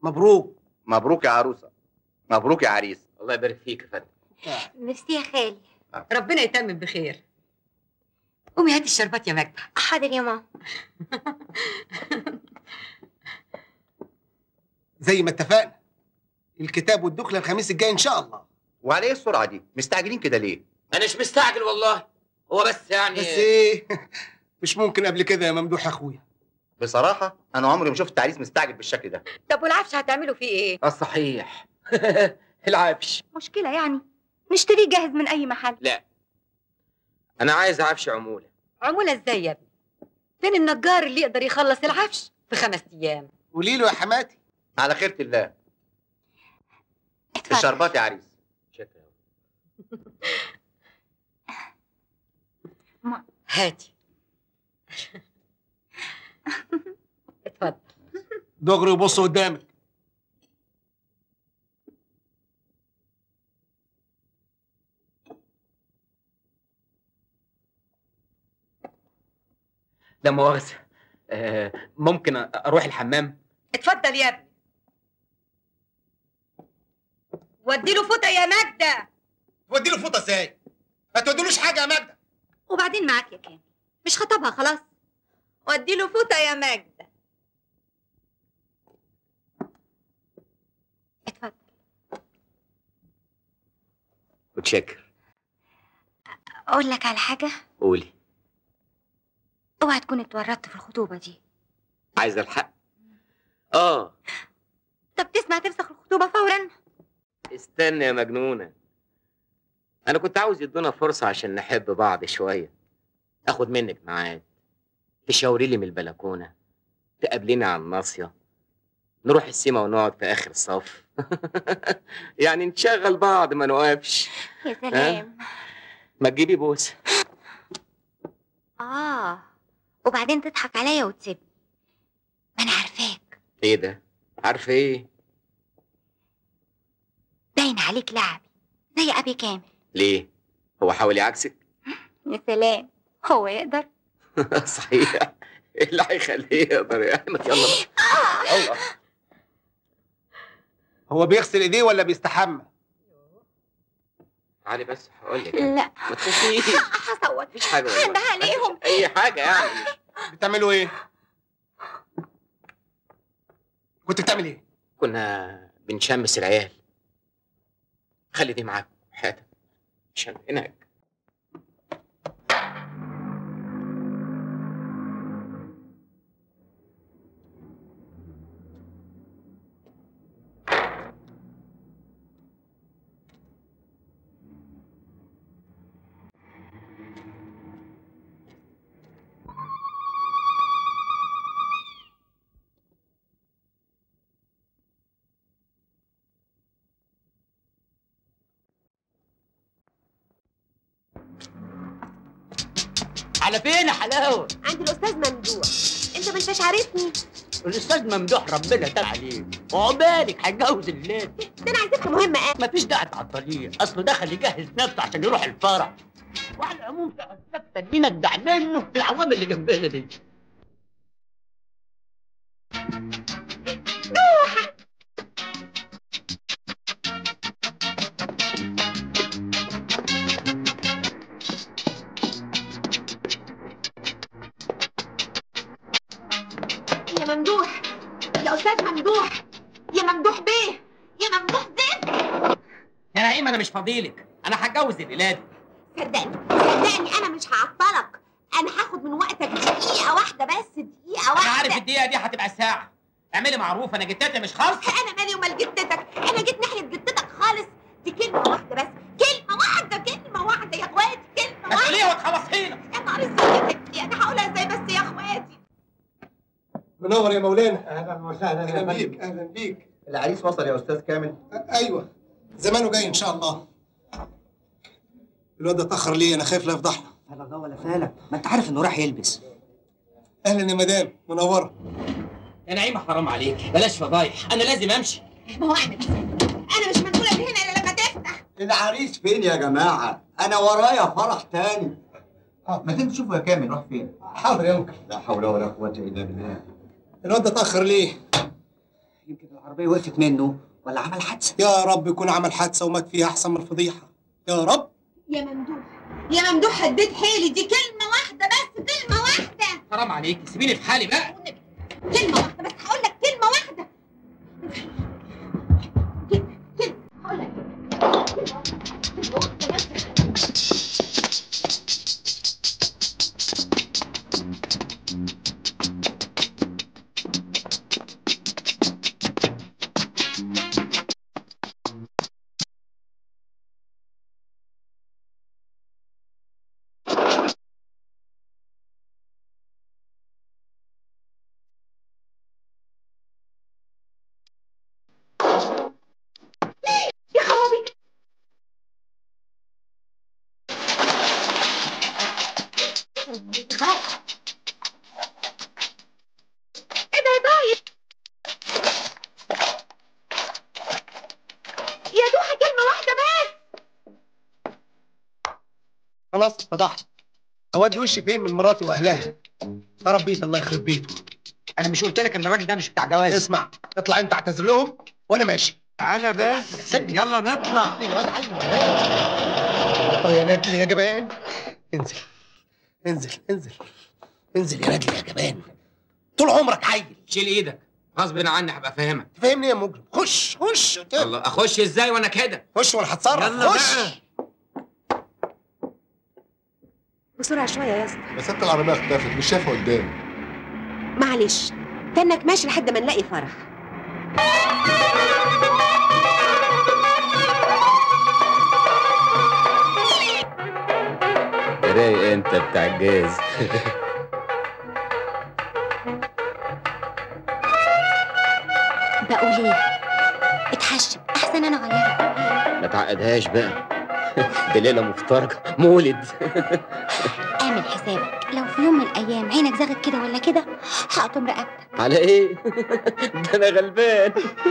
مبروك مبروك يا عروسه مبروك يا عريس الله يبارك فيك يا فندم ميرسي يا خالي ربنا يتمم بخير قومي هاتي الشربات يا ماجدة حاضر يا ماما زي ما اتفقنا الكتاب والدخله الخميس الجاي ان شاء الله وعلى ايه السرعه دي مستعجلين كده ليه انا مش مستعجل والله هو بس يعني بس ايه مش ممكن قبل كده يا ممدوح يا اخويا بصراحه انا عمري ما شفت عريس مستعجل بالشكل ده طب والعفش هتعملوا فيه ايه؟ اه صحيح العفش مشكلة يعني نشتريه جاهز من أي محل لا انا عايز عفش عموله عمولة ازاي يا ابني؟ فين النجار اللي يقدر يخلص العفش في خمس ايام؟ قولي له يا حماتي على خيرة الله اتفضل الشربات يا عريس شكرا هاتي اتفضل دغري وبص قدامك لا مؤاخذه آه، ممكن اروح الحمام اتفضل يا ابني ودي له فوطه يا ماجده تودي له فوطه ازاي ما توديلوش حاجه يا ماجده وبعدين معاك يا كامل مش خطبها خلاص ودي له فوطه يا ماجده اتفضل متشكر أقول لك على حاجة قولي اوعى تكون اتورطت في الخطوبة دي عايزه الحق اه طب تسمع تفسخ الخطوبة فورا استنى يا مجنونه انا كنت عاوز يدونا فرصه عشان نحب بعض شويه اخد منك ميعاد تشاوري لي من البلكونه تقابليني على الناصيه نروح السيما ونقعد في اخر الصف يعني نشغل بعض ما نوقفش يا سلام ما تجيبي بوسه اه وبعدين تضحك عليا وتسيبني ما انا عارفاك ايه ده عارفه ايه باين عليك لعبي زي ابي كامل ليه هو حاول يعكسك يا سلام هو يقدر صحيح ايه اللي هيخليه يقدر يعني ما يلا بقى. الله هو بيغسل ايديه ولا بيستحمى تعالي بس هقول لك لا ما تخافيش هصوت مفيش حاجه والله. هنده عليهم اي حاجه يعني مش بتعملوا ايه كنت بتعمل ايه كنا بنشمس العيال خلي دي معاك حياتك عشان هناك على فين يا حلاوه عند الاستاذ ممدوح انت ما انتش عارفني الاستاذ ممدوح ربنا تاب عليه وعقبالك هيتجوز الليل ده انا عايزاك مهمه ايه مفيش داعي تعطليه اصله دخل يجهز نفسه عشان يروح الفرح وعلى العموم تأسفت لينا الدع منه في العوامل اللي جنبنا دي يا ممدوح يا استاذ ممدوح يا ممدوح بيه يا ممدوح زين يا نعيم انا مش فاضيلك انا هتجوز الليله دي صدقني صدقني انا مش هعطلك انا هاخد من وقتك دقيقه واحده بس دقيقه انا عارف واحده الدقيقه دي هتبقى ساعه اعملي معروف انا جتتي مش خالصه انا مالي ومال جدتك انا جيت ناحيه جدتك خالص دي كلمه واحده بس كلمه واحده كلمه واحده يا اخواتي كلمه ما واحده تقوليها وتخلصينا يا نهار اسود انا هقولها ازاي بس يا اخواتي منور يا مولانا اهلا وسهلا اهلا بيك اهلا بيك العريس وصل يا استاذ كامل أ- ايوه زمانه جاي ان شاء الله الواد ده اتاخر ليه انا خايف لا يفضحنا لا ده ولا فالك ما انت عارف انه راح يلبس اهلا يا مدام منوره يا نعيمه حرام عليك بلاش فضايح انا لازم امشي ما هو احنا انا مش منقوله من هنا الا لما تفتح العريس فين يا جماعة؟ أنا ورايا فرح تاني. اه ما تيجي تشوفوا يا كامل راح فين؟ حاضر يا انكل لا حول ولا قوة إلا بالله. الواد ده اتاخر ليه يمكن العربيه وقفت منه ولا عمل حادثه يا رب يكون عمل حادثه ومات فيها احسن من الفضيحه يا رب يا ممدوح يا ممدوح هديت حيلي دي كلمة واحدة بس كلمة واحدة حرام عليك سيبيني في حالي بقى كلمة واحدة بس هقول لك كلمة واحدة كلمة كلمة هقول لك كلمة واحدة بس. يا خرابي خلاص ايه ده يا طيب يا دوحة كلمة واحدة بس خلاص اتفضحت اودي وشي فين من مراتي واهلها خرب بيت الله يخرب بيته انا مش قلت لك ان الراجل ده مش بتاع جواز اسمع اطلع انت اعتذر لهم وانا ماشي تعالى بس يلا نطلع اه يا نادي يا جبان انزل انزل انزل انزل يا نادي يا جبان طول عمرك عيل شيل ايدك غصب عني هبقى فاهمك تفهمني يا مجرم خش خش الله اخش ازاي وانا كده خش وانا هتصرف يلا خش بقى. بسرعة شوية يا اسطى بس انت العربيه اختفت مش شايفها قدام معلش تنك ماشي لحد ما نلاقي فرح رايق انت بتاع الجاز بقول ايه اتحشم احسن انا اغيرها ما تعقدهاش بقى دي ليله مفترجه مولد اعمل حسابك لو في يوم من الايام عينك زغت كده ولا كده هقطم رقبتك على ايه ده انا غلبان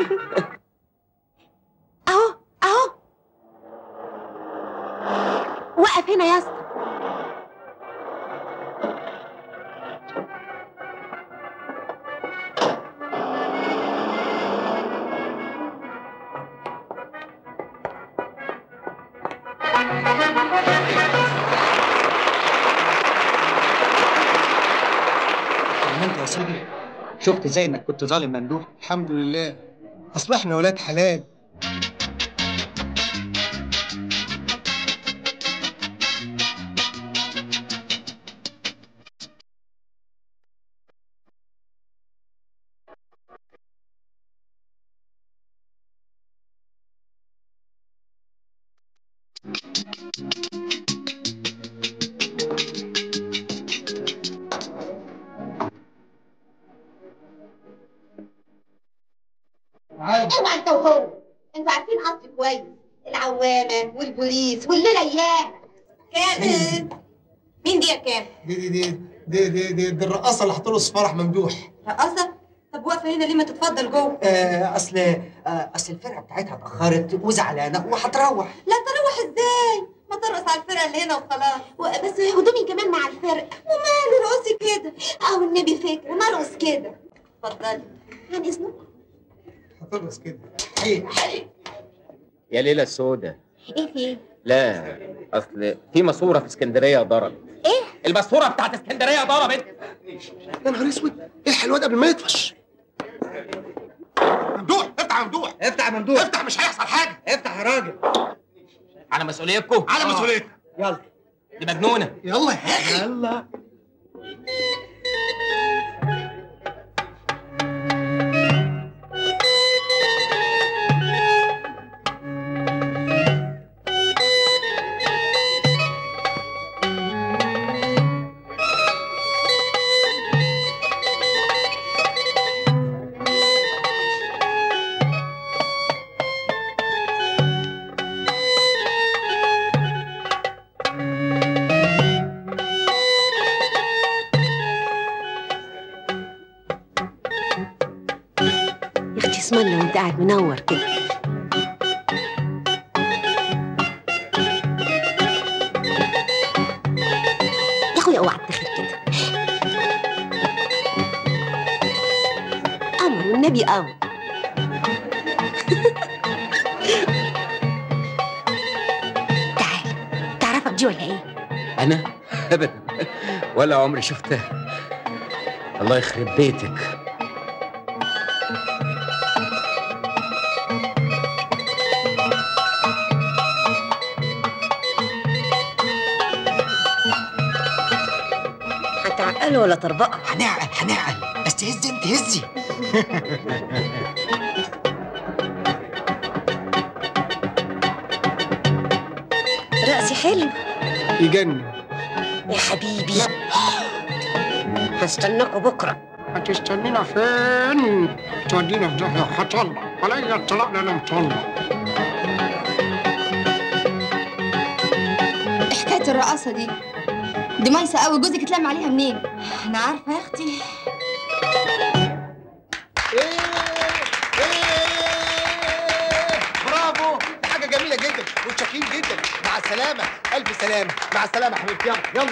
اهو اهو وقف هنا يا اسطى ما انت يا سيدي شفت ازاي انك كنت ظالم ممدوح الحمد لله اصل احنا ولاد حلال اوعى انت وهو انتوا عارفين قصدي كويس العوامة والبوليس والليلة ايام كامل مين دي يا كامل؟ دي دي دي دي دي, دي, دي الرقاصه اللي هترقص في فرح ممدوح رقاصة؟ طب واقفة هنا ليه ما تتفضل جوه؟ آه اصل آه اصل الفرقه بتاعتها اتاخرت وزعلانه وهتروح لا تروح ازاي؟ ما ترقص على الفرقة اللي هنا وخلاص بس هدومي كمان مع الفرقة وماله رقصي كده اه والنبي فكرة ما ارقص كده اتفضلي عن اذنك هترقص كده حي حي يا ليله السودة ايه في ايه لا اصل في ماسوره في اسكندريه ضربت ايه الماسوره بتاعت اسكندريه ضربت يا نهار اسود الحق الواد قبل ما يطفش ممدوح افتح يا ممدوح افتح يا ممدوح افتح مش هيحصل حاجه افتح يا راجل على مسؤوليتكم على مسؤوليتك يلا دي مجنونه يلا يا اخي يلا يا اختي اسم الله وانت قاعد منور كده يا اخويا اوعى تاخد كده قمر والنبي قمر دي ولا ايه انا ابدا ولا عمري شفتها الله يخرب بيتك هتعقله ولا تربقه هنعقل هنعقل بس هزي انت هزي رأسي حلو يجنن يا حبيبي هستناكوا بكره هتستنينا فين؟ تودينا في داهية هطلع ولا الطلاق انا مطلع حكايه الرقاصه دي دي مايسه قوي جوزك اتلم عليها منين انا عارفه يا اختي برافو دي حاجة جميلة جدا وشاكين جدا مع السلامة ألف سلامة مع السلامة يا حبيبتي يلا يلا